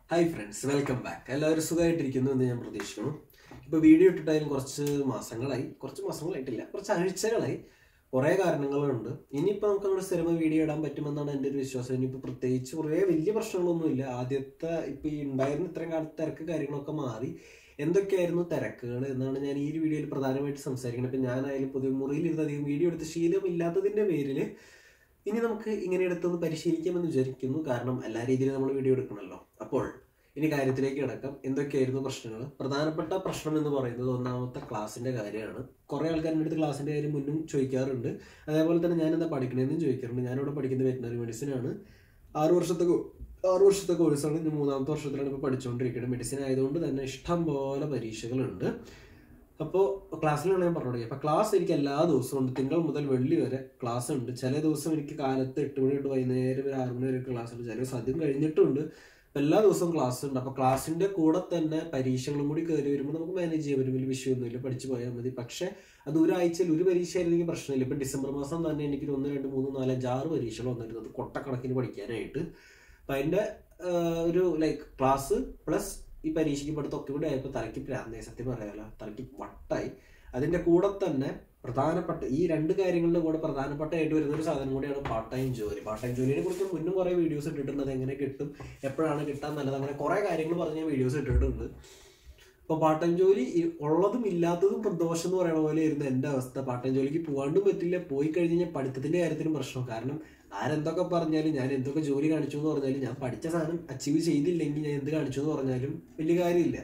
Hi friends welcome back എല്ലാവരും സുഖമായിട്ടിരിക്കുന്നു എന്ന് ഞാൻ പ്രതീക്ഷിക്കുന്നു ഇപ്പോൾ വീഡിയോ ഇട്ടിട്ടായാലും കുറച്ച് മാസങ്ങളായി കുറച്ച് മാസങ്ങളായിട്ടില്ല കുറച്ച് ആഴ്ചകളായി കുറേ കാരണങ്ങളുണ്ട് ഇനിയിപ്പോൾ നമുക്ക് നമ്മുടെ സ്ഥിരമായി വീഡിയോ ഇടാൻ പറ്റുമെന്നാണ് എൻ്റെ ഒരു വിശ്വാസം ഇനിയിപ്പോൾ പ്രത്യേകിച്ച് കുറേ വലിയ പ്രശ്നങ്ങളൊന്നുമില്ല ആദ്യത്തെ ഇപ്പോൾ ഈ ഉണ്ടായിരുന്ന ഇത്രയും കാലത്ത് തിരക്ക് കാര്യങ്ങളൊക്കെ മാറി എന്തൊക്കെയായിരുന്നു തിരക്കുകൾ എന്നാണ് ഞാൻ ഈ ഒരു വീഡിയോയിൽ പ്രധാനമായിട്ട് സംസാരിക്കുന്നത് ഇപ്പം ഞാനായാലും പൊതുവെ മുറിയിലിരുന്ന് അധികം വീഡിയോ എടുത്ത് ശീലമില്ലാത്തതിൻ്റെ പേരിൽ ഇനി നമുക്ക് ഇങ്ങനെ എടുത്തൊന്ന് പരിശീലിക്കാമെന്ന് വിചാരിക്കുന്നു കാരണം എല്ലാ രീതിയിലും നമ്മൾ വീഡിയോ എടുക്കണമല്ലോ അപ്പോൾ ഇനി കാര്യത്തിലേക്ക് കിടക്കാം എന്തൊക്കെയായിരുന്നു പ്രശ്നങ്ങൾ പ്രധാനപ്പെട്ട പ്രശ്നം എന്ന് പറയുന്നത് ഒന്നാമത്തെ ക്ലാസ്സിന്റെ കാര്യമാണ് കുറെ ആൾക്കാർ എൻ്റെ അടുത്ത് ക്ലാസ്സിന്റെ കാര്യം മുന്നും ചോദിക്കാറുണ്ട് അതേപോലെ തന്നെ ഞാൻ എന്താ പഠിക്കണതെന്നും ചോദിക്കാറുണ്ട് ഞാനിവിടെ പഠിക്കുന്നത് വെറ്റിനറി മെഡിസിൻ ആണ് ആറ് വർഷത്തെ കോ- ആറ് വർഷത്തെ കോഴ്സാണ് ഇനി മൂന്നാമത്തെ വർഷത്തിലാണ് ഇപ്പോൾ പഠിച്ചുകൊണ്ടിരിക്കുന്നത് മെഡിസിൻ ആയതുകൊണ്ട് തന്നെ ഇഷ്ടം പോലെ പരീക്ഷകളുണ്ട് അപ്പോൾ ക്ലാസ്സിലാണ് ഞാൻ പറഞ്ഞു തുടങ്ങി അപ്പോൾ ക്ലാസ് എനിക്ക് എല്ലാ ദിവസവും ഉണ്ട് തിങ്കൾ മുതൽ വെള്ളി വരെ ക്ലാസ് ഉണ്ട് ചില ദിവസം എനിക്ക് കാലത്ത് എട്ട് മണി തൊട്ട് വൈകുന്നേരം ഒരു ആറ് മണി വരെ ക്ലാസ് ഉണ്ട് ചില ദിവസം അധികം കഴിഞ്ഞിട്ടുണ്ട് അപ്പോൾ എല്ലാ ദിവസവും ക്ലാസ് ഉണ്ട് അപ്പോൾ ക്ലാസ്സിന്റെ കൂടെ തന്നെ പരീക്ഷകളും കൂടി കയറി വരുമ്പോൾ നമുക്ക് മാനേജ് ചെയ്യാൻ പറ്റും വലിയ വിഷയമൊന്നുമില്ല പഠിച്ചു പോയാൽ മതി പക്ഷേ അത് ഒരാഴ്ചയിൽ ഒരു പരീക്ഷ ആയിരുന്നെങ്കിൽ പ്രശ്നമില്ല ഇപ്പം ഡിസംബർ മാസം തന്നെ എനിക്ക് ഒരു ഒന്ന് രണ്ട് മൂന്ന് നാല് അഞ്ച് ആറ് പരീക്ഷകൾ വന്നിരുന്നത് കൊട്ടക്കണക്കിന് പഠിക്കാനായിട്ട് അപ്പം അതിൻ്റെ ഒരു ലൈക്ക് ക്ലാസ് പ്ലസ് ഈ പരീക്ഷയ്ക്ക് പഠിത്തമൊക്കെ കൂടെ ആയപ്പോൾ തലയ്ക്ക് പ്രാന്തായി സത്യം പറയാലോ തലയ്ക്ക് വട്ടായി അതിൻ്റെ കൂടെ തന്നെ പ്രധാനപ്പെട്ട ഈ രണ്ട് കാര്യങ്ങളുടെ കൂടെ പ്രധാനപ്പെട്ടതായിട്ട് വരുന്ന ഒരു സാധനം കൂടിയാണ് പാർട്ട് ടൈം ജോലി പാർട്ട് ടൈം ജോലിയെ കുറിച്ച് മുന്നും കുറേ വീഡിയോസ് ഇട്ടിട്ടുണ്ട് അത് എങ്ങനെ കിട്ടും എപ്പോഴാണ് കിട്ടാൻ നല്ലത് അങ്ങനെ കുറേ കാര്യങ്ങൾ പറഞ്ഞ വീഡിയോസ് ഇട്ടിട്ടുണ്ട് അപ്പോൾ പാർട്ട് ടൈം ജോലി ഈ- ഉള്ളതും ഇല്ലാത്തതും ഇപ്പം ദോഷം എന്ന് പറയുന്ന പോലെ ആയിരുന്നു എൻ്റെ അവസ്ഥ പാർട്ട് ടൈം ജോലിക്ക് പോകാണ്ടും പറ്റില്ല പോയി കഴിഞ്ഞ് കഴിഞ്ഞാൽ പഠിത്തത്തിൻ്റെ കാര്യത്തിലും പ്രശ്നം കാരണം ആരെന്തൊക്കെ പറഞ്ഞാലും ഞാൻ എന്തൊക്കെ ജോലി കാണിച്ചു എന്ന് പറഞ്ഞാലും ഞാൻ പഠിച്ച സാധനം അച്ചീവ് ചെയ്തില്ലെങ്കിൽ ഞാൻ എന്ത് കാണിച്ചു എന്ന് പറഞ്ഞാലും വലിയ കാര്യമില്ല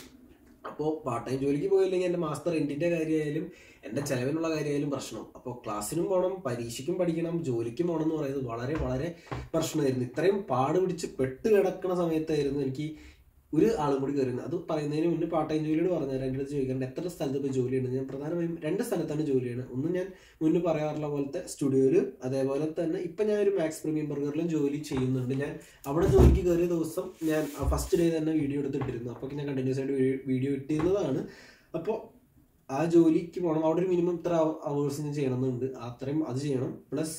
അപ്പോൾ പാർട്ട് ടൈം ജോലിക്ക് പോയില്ലെങ്കിൽ എൻ്റെ മാസ്റ്റർ റെന്റിന്റെ കാര്യമായാലും എൻ്റെ ചെലവിനുള്ള കാര്യമായാലും പ്രശ്നം അപ്പോൾ ക്ലാസ്സിനും പോകണം പരീക്ഷയ്ക്കും പഠിക്കണം ജോലിക്കും പോകണം എന്ന് പറയുന്നത് വളരെ വളരെ പ്രശ്നമായിരുന്നു ഇത്രയും പാട് പിടിച്ച് പെട്ട് കിടക്കുന്ന സമയത്തായിരുന്നു എനിക്ക് ഒരു ആളും കൂടി കയറുന്നത് അത് പറയുന്നതിന് മുന്നേ പാർട്ട് ടൈം ജോലിയോട് പറഞ്ഞുതരാം എൻ്റെ അടുത്ത് ചോദിക്കേണ്ട എത്ര സ്ഥലത്ത് ഇപ്പോൾ ജോലിയുണ്ട് ഞാൻ പ്രധാനമായും രണ്ട് സ്ഥലത്താണ് ജോലി ചെയ്യുന്നത് ഒന്ന് ഞാൻ മുന്നേ പറയാറുള്ള പോലത്തെ സ്റ്റുഡിയോയിൽ അതേപോലെ തന്നെ ഇപ്പം ഞാൻ ഒരു മാക്സ് പ്രീമിയം ബർഗറിലും ജോലി ചെയ്യുന്നുണ്ട് ഞാൻ അവിടെ ജോലിക്ക് കയറിയ ദിവസം ഞാൻ ഫസ്റ്റ് ഡേ തന്നെ വീഡിയോ എടുത്തിട്ടിരുന്നു അപ്പോൾ ഞാൻ കണ്ടിന്യൂസ് ആയിട്ട് വീഡിയോ ഇട്ടിരുന്നതാണ് അപ്പോൾ ആ ജോലിക്ക് പോകണം അവിടെ ഒരു മിനിമം ഇത്ര അവേഴ്സ് ഞാൻ ചെയ്യണമെന്നുണ്ട് അത്രയും അത് ചെയ്യണം പ്ലസ്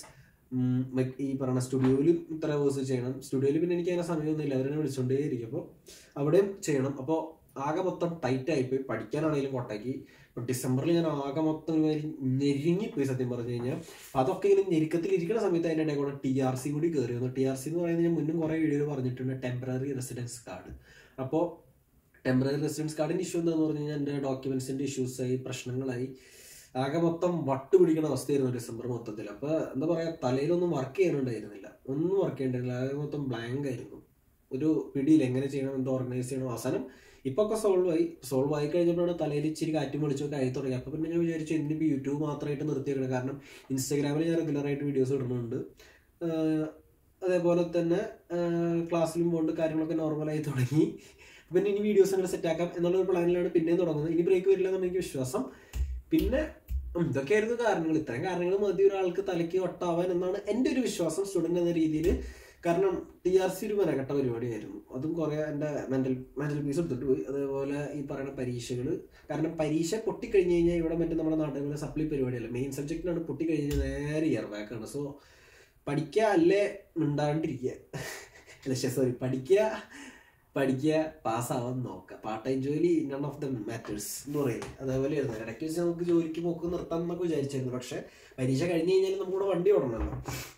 ഈ പറയുന്ന സ്റ്റുഡിയോയിൽ ഇത്ര അവേഴ്സ് ചെയ്യണം സ്റ്റുഡിയോയിൽ പിന്നെ എനിക്ക് അതിനെ സമയമൊന്നുമില്ല അവരെന്നെ വിളിച്ചുകൊണ്ടേ ഇരിക്കും അപ്പോൾ അവിടെയും ചെയ്യണം അപ്പോൾ ആകെ മൊത്തം ടൈറ്റ് ആയിപ്പോയി പഠിക്കാനാണെങ്കിലും കൊട്ടാക്കി ഇപ്പോൾ ഡിസംബറിൽ ഞാൻ ആകെ മൊത്തം ഒരുമാതിരി ഞെരുങ്ങിപ്പോയി സത്യം പറഞ്ഞു കഴിഞ്ഞാൽ അതൊക്കെ ഇങ്ങനെ ഞെരുക്കത്തിൽ ഇരിക്കുന്ന സമയത്ത് അതിൻ്റെ ഇടയിൽ കൂടെ ടി ആർ സി കൂടി കയറി വന്നു ടി ആർ സി എന്ന് പറയുന്നത് ഞാൻ മുന്നും കുറേ വീഡിയോയിൽ പറഞ്ഞിട്ടുണ്ട് ടെമ്പററി റെസിഡൻസ് കാർഡ് അപ്പോൾ ടെമ്പററി റെസിഡൻസ് കാർഡിൻ്റെ ഇഷ്യൂ എന്താണെന്ന് പറഞ്ഞു കഴിഞ്ഞാൽ എൻ്റെ ഡോക്യുമെന്റ്സിന്റെ ഇഷ്യൂസ് ആയി പ്രശ്നങ്ങളായി ആകെ മൊത്തം വട്ട് പിടിക്കുന്ന അവസ്ഥയായിരുന്നു ഡിസംബർ മൊത്തത്തിൽ അപ്പോൾ എന്താ പറയുക തലയിലൊന്നും വർക്ക് ചെയ്യാനുണ്ടായിരുന്നില്ല ഒന്നും വർക്ക് ചെയ്യണ്ടായിരുന്നില്ല ആകെ മൊത്തം ബ്ലാങ്ക് ആയിരുന്നു ഒരു പിടിയിൽ എങ്ങനെ ചെയ്യണം എന്ത് ഓർഗനൈസ് ചെയ്യണം അവസാനം ഇപ്പൊ ഒക്കെ സോൾവ് ആയി സോൾവ് ആയി കഴിഞ്ഞപ്പോഴാണ് തലയിൽ ഇച്ചിരി കാറ്റും വിളിച്ചൊക്കെ ആയി തുടങ്ങി അപ്പോൾ പിന്നെ ഞാൻ വിചാരിച്ചു ഇന്നിപ്പോൾ യൂട്യൂബ് മാത്രമായിട്ട് നിർത്തിയേക്കണം കാരണം ഇൻസ്റ്റാഗ്രാമിൽ ഞാൻ റെഗുലറായിട്ട് വീഡിയോസ് ഇടുന്നുണ്ട് ആഹ് അതേപോലെ തന്നെ ക്ലാസ്സിലും പോകുന്നുണ്ട് കാര്യങ്ങളൊക്കെ നോർമലായി തുടങ്ങി പിന്നെ ഇനി വീഡിയോസ് അങ്ങനെ സെറ്റ് ആക്കാം എന്നുള്ള ഒരു പ്ലാനിലാണ് പിന്നെയും തുടങ്ങുന്നത് ഇനി ബ്രേക്ക് വരില്ല എന്നാണ് എനിക്ക് വിശ്വാസം പിന്നെ ഉം, ഇതൊക്കെയായിരുന്നു കാരണങ്ങൾ ഇത്തരം കാരണങ്ങൾ മതി ഒരാൾക്ക് തലയ്ക്ക് ഒട്ടാവാൻ എന്നാണ് എൻ്റെ ഒരു വിശ്വാസം സ്റ്റുഡൻ്റ് എന്ന രീതിയിൽ കാരണം ടി ആർ സി ഒരു മെനക്കെട്ട പരിപാടിയായിരുന്നു അതും കുറേ എൻ്റെ മെൻ്റൽ മെൻ്റൽ പീസ് എടുത്തിട്ട് പോയി അതേപോലെ ഈ പറയുന്ന പരീക്ഷകൾ കാരണം പരീക്ഷ പൊട്ടിക്കഴിഞ്ഞ് കഴിഞ്ഞാൽ ഇവിടെ മറ്റേ നമ്മുടെ നാട്ടിൽ പോലെ സപ്ലി പരിപാടിയല്ല മെയിൻ സബ്ജക്റ്റിനാണ് പൊട്ടിക്കഴിഞ്ഞ് കഴിഞ്ഞാൽ നേരെ ഇയർ ബാക്കാണ് സോ പഠിക്കുക അല്ലേ മിണ്ടാണ്ടിരിക്കുക അല്ല സോറി പഠിക്കുക പഠിക്കുക പാസ്സാവാൻ നോക്കുക പാർട്ട് ടൈം ജോലി നൺ ഓഫ് ദ മാറ്റേഴ്സ് എന്ന് പറയും അതേപോലെ ആയിരുന്നു ഇടയ്ക്ക് വെച്ച് നമുക്ക് ജോലിക്ക് പോക്ക് നിർത്താം എന്നൊക്കെ വിചാരിച്ചായിരുന്നു പക്ഷെ പരീക്ഷ കഴിഞ്ഞ് കഴിഞ്ഞാൽ നമുക്കിവിടെ വണ്ടി ഓടണമല്ലോ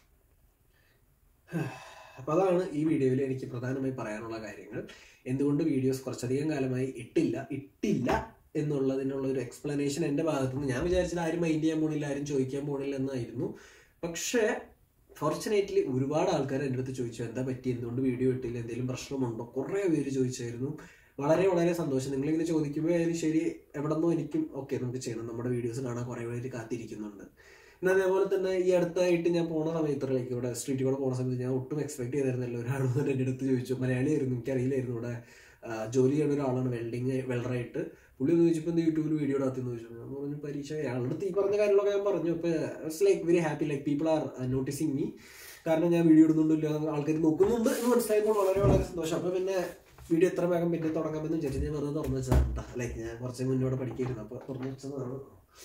അപ്പൊ അതാണ് ഈ വീഡിയോയിൽ എനിക്ക് പ്രധാനമായി പറയാനുള്ള കാര്യങ്ങൾ എന്തുകൊണ്ട് വീഡിയോസ് കുറച്ചധികം കാലമായി ഇട്ടില്ല ഇട്ടില്ല എന്നുള്ളതിനുള്ള ഒരു എക്സ്പ്ലനേഷൻ എൻ്റെ ഭാഗത്തുനിന്ന് ഞാൻ വിചാരിച്ചത് ആരും മൈൻഡ് ചെയ്യാൻ പോണില്ല ആരും ചോദിക്കാൻ പോണില്ല എന്നായിരുന്നു പക്ഷേ ഫോർച്ചുനേറ്റ്ലി ഒരുപാട് ആൾക്കാർ എൻ്റെ അടുത്ത് ചോദിച്ചു എന്താ പറ്റി എന്തുകൊണ്ട് വീഡിയോ ഇട്ടില്ല എന്തെങ്കിലും പ്രശ്നമുണ്ടോ കുറേ പേര് ചോദിച്ചായിരുന്നു വളരെ വളരെ സന്തോഷം നിങ്ങളിങ്ങനെ ചോദിക്കുമ്പോൾ ആയാലും ശരി എവിടെ നിന്നോ എനിക്കും ഓക്കെ നമുക്ക് ചെയ്യണം നമ്മുടെ വീഡിയോസ് കാണാൻ കുറേ പേര് കാത്തിരിക്കുന്നുണ്ട് പിന്നെ അതേപോലെ തന്നെ ഈ അടുത്തായിട്ട് ഞാൻ പോണ സമയത്തിലേക്ക് ഇവിടെ സ്ട്രീറ്റിൽ കൂടെ പോണ സമയത്ത് ഞാൻ ഒട്ടും എക്സ്പെക്ട് ചെയ്തായിരുന്നല്ലോ ഒരാൾ വന്നിട്ട് എൻ്റെ അടുത്ത് ചോദിച്ചു മലയാളിയായിരുന്നു എനിക്കറിയില്ലായിരുന്നു ഇവിടെ ആ, ജോലി ചെയ്യുന്ന ഒരാളാണ് വെൽഡിങ് വെൽഡറായിട്ട് പുള്ളി ഒന്ന് ചോദിച്ചപ്പോൾ എന്താ യൂട്യൂബിൽ വീഡിയോ ഇടാത്തെന്ന് ചോദിച്ചു ഞാൻ പറഞ്ഞു പരീക്ഷ അയാളുടെ അടുത്ത് ഈ പറഞ്ഞ കാര്യങ്ങളൊക്കെ ഞാൻ പറഞ്ഞു അപ്പോൾ it's like very happy like people are noticing me കാരണം ഞാൻ വീഡിയോ ഇടുന്നുണ്ടല്ലോ ആൾക്കാർ നോക്കുന്നുണ്ട് എന്ന് മനസ്സിലായപ്പോൾ വളരെ വളരെ സന്തോഷം അപ്പോൾ പിന്നെ വീഡിയോ എത്ര വേഗം പിന്നെ തുടങ്ങാമെന്ന് വിചാരിച്ചു ഞാൻ വെറുതെ തുറന്നു വെച്ചതാണ് ലൈക്ക് ഞാൻ കുറച്ച് മുന്നോട്ട് പഠിക്കായിരുന്നു അപ്പോൾ തുറന്നു വെച്ചതാണ്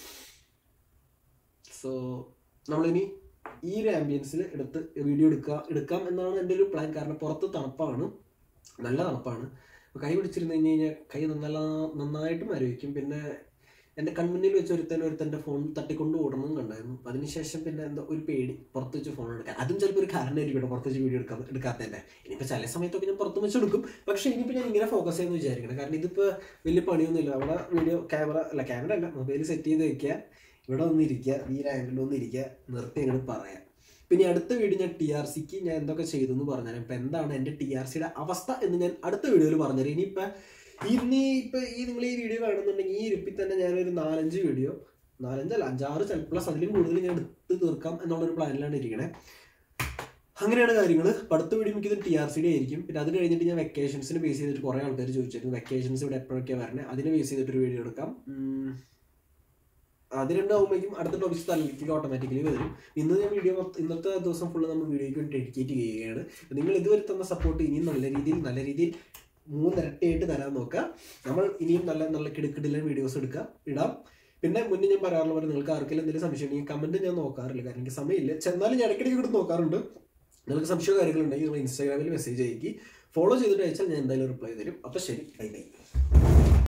സോ നമ്മളിനി ഈ ഒരു ആംബിയൻസിൽ എടുത്ത് വീഡിയോ എടുക്കുക എടുക്കാം എന്നാണ് എൻ്റെ ഒരു പ്ലാൻ കാരണം പുറത്ത് തണുപ്പാണ് നല്ല തണുപ്പാണ് അപ്പോൾ കൈ പിടിച്ചിരുന്ന് കഴിഞ്ഞ് കഴിഞ്ഞാൽ കൈ നല്ല നന്നായിട്ട് മരവിക്കും പിന്നെ എൻ്റെ കൺമുന്നിൽ വെച്ച് ഒരുത്തൻ ഒരുത്തൻ്റെ ഫോൺ തട്ടിക്കൊണ്ട് ഓടണം കണ്ടായിരുന്നു അതിനുശേഷം പിന്നെ എന്താ ഒരു പേടി പുറത്ത് വെച്ച് ഫോൺ എടുക്കാൻ അതും ചിലപ്പോൾ ഒരു കാരണമായിരിക്കും കേട്ടോ പുറത്ത് വെച്ച് വീഡിയോ എടുക്കാൻ എടുക്കാത്തതിൻ്റെ ഇനിയിപ്പോൾ ചില സമയത്തൊക്കെ ഞാൻ പുറത്ത് വെച്ച് എടുക്കും പക്ഷേ ഇനിയിപ്പോൾ ഞാൻ ഇങ്ങനെ ഫോക്കസ് ചെയ്യുമെന്ന് വിചാരിക്കണം കാരണം ഇതിപ്പോൾ വലിയ പണിയൊന്നുമില്ല അവിടെ വീഡിയോ ക്യാമറ അല്ല ക്യാമറ അല്ല മൊബൈൽ സെറ്റ് ചെയ്ത് വെക്കുക ഇവിടെ വന്നിരിക്കുക ഈ ആംഗിളിൽ വന്നിരിക്കുക നിർത്തി അങ്ങോട്ട് പറയാം പിന്നെ അടുത്ത വീഡിയോ ഞാൻ ടി ആർ സിക്ക് ഞാൻ എന്തൊക്കെ ചെയ്തു എന്ന് പറഞ്ഞുതരാം ഇപ്പം എന്താണ് എൻ്റെ ടി ആർ സിയുടെ അവസ്ഥ എന്ന് ഞാൻ അടുത്ത വീഡിയോയിൽ പറഞ്ഞുതരാം ഇനിയിപ്പോൾ ഇനി ഇപ്പം ഈ നിങ്ങൾ ഈ വീഡിയോ കാണുന്നുണ്ടെങ്കിൽ ഈ ഇരിപ്പിൽ തന്നെ ഞാനൊരു നാലഞ്ച് വീഡിയോ നാലഞ്ചല്ല അഞ്ചാറ് ചിലപ്പോൾ പ്ലസ് അതിലും കൂടുതൽ ഞാൻ എടുത്ത് തീർക്കാം എന്നുള്ളൊരു പ്ലാനിലാണ് ഇരിക്കണേ അങ്ങനെയാണ് കാര്യങ്ങൾ അടുത്ത വീഡിയോ എനിക്ക് ഇത് ടി ആർ സിയുടെ ആയിരിക്കും പിന്നെ അത് കഴിഞ്ഞിട്ട് ഞാൻ വെക്കേഷൻസിന് ബേസ് ചെയ്തിട്ട് കുറേ ആൾക്കാർ ചോദിച്ചിരുന്നു വെക്കേഷൻസ് ഇവിടെ എപ്പോഴൊക്കെയാണ് വരണേ അതിനെ ബേസ് ചെയ്തിട്ടൊരു വീഡിയോ എടുക്കാം ഉം. അത് രണ്ടാകുമ്പോഴേക്കും അടുത്ത ടോപ്പിക്സ് തലയിലേക്ക് ഓട്ടോമാറ്റിക്കലി വരും ഇന്ന് ഞാൻ വീഡിയോ ഇന്നത്തെ ദിവസം ഫുള്ള് നമ്മൾ വീഡിയോയ്ക്ക് വേണ്ടി ഡെഡിക്കേറ്റ് ചെയ്യുകയാണ് നിങ്ങൾ ഇതുവരെ തന്ന സപ്പോർട്ട് ഇനിയും നല്ല രീതിയിൽ നല്ല രീതിയിൽ മൂന്നിരട്ടിയായിട്ട് തരാൻ നോക്കുക നമ്മൾ ഇനിയും നല്ല നല്ല കിടുക്കിടിലെ വീഡിയോസ് എടുക്കുക ഇടാം പിന്നെ മുന്നേ ഞാൻ പറയാറുള്ള പോലെ നിങ്ങൾക്ക് ആർക്കെങ്കിലും എന്തെങ്കിലും സംശയം ഉണ്ടെങ്കിൽ കമന്റ് ഞാൻ നോക്കാറില്ല കാരണം എനിക്ക് സമയമില്ല ചെന്നാലും ഞാൻ ഇടയ്ക്കിടയ്ക്ക് ഇവിടെ നോക്കാറുണ്ട് നിങ്ങൾക്ക് സംശയമോ കാര്യങ്ങളുണ്ടെങ്കിൽ നിങ്ങൾ ഇൻസ്റ്റാഗ്രാമിൽ മെസ്സേജ് അയക്കി ഫോളോ ചെയ്തിട്ട് അയച്ചാൽ ഞാൻ എന്തായാലും റിപ്ലൈ തരും അപ്പോൾ ശരി ബൈ ബൈ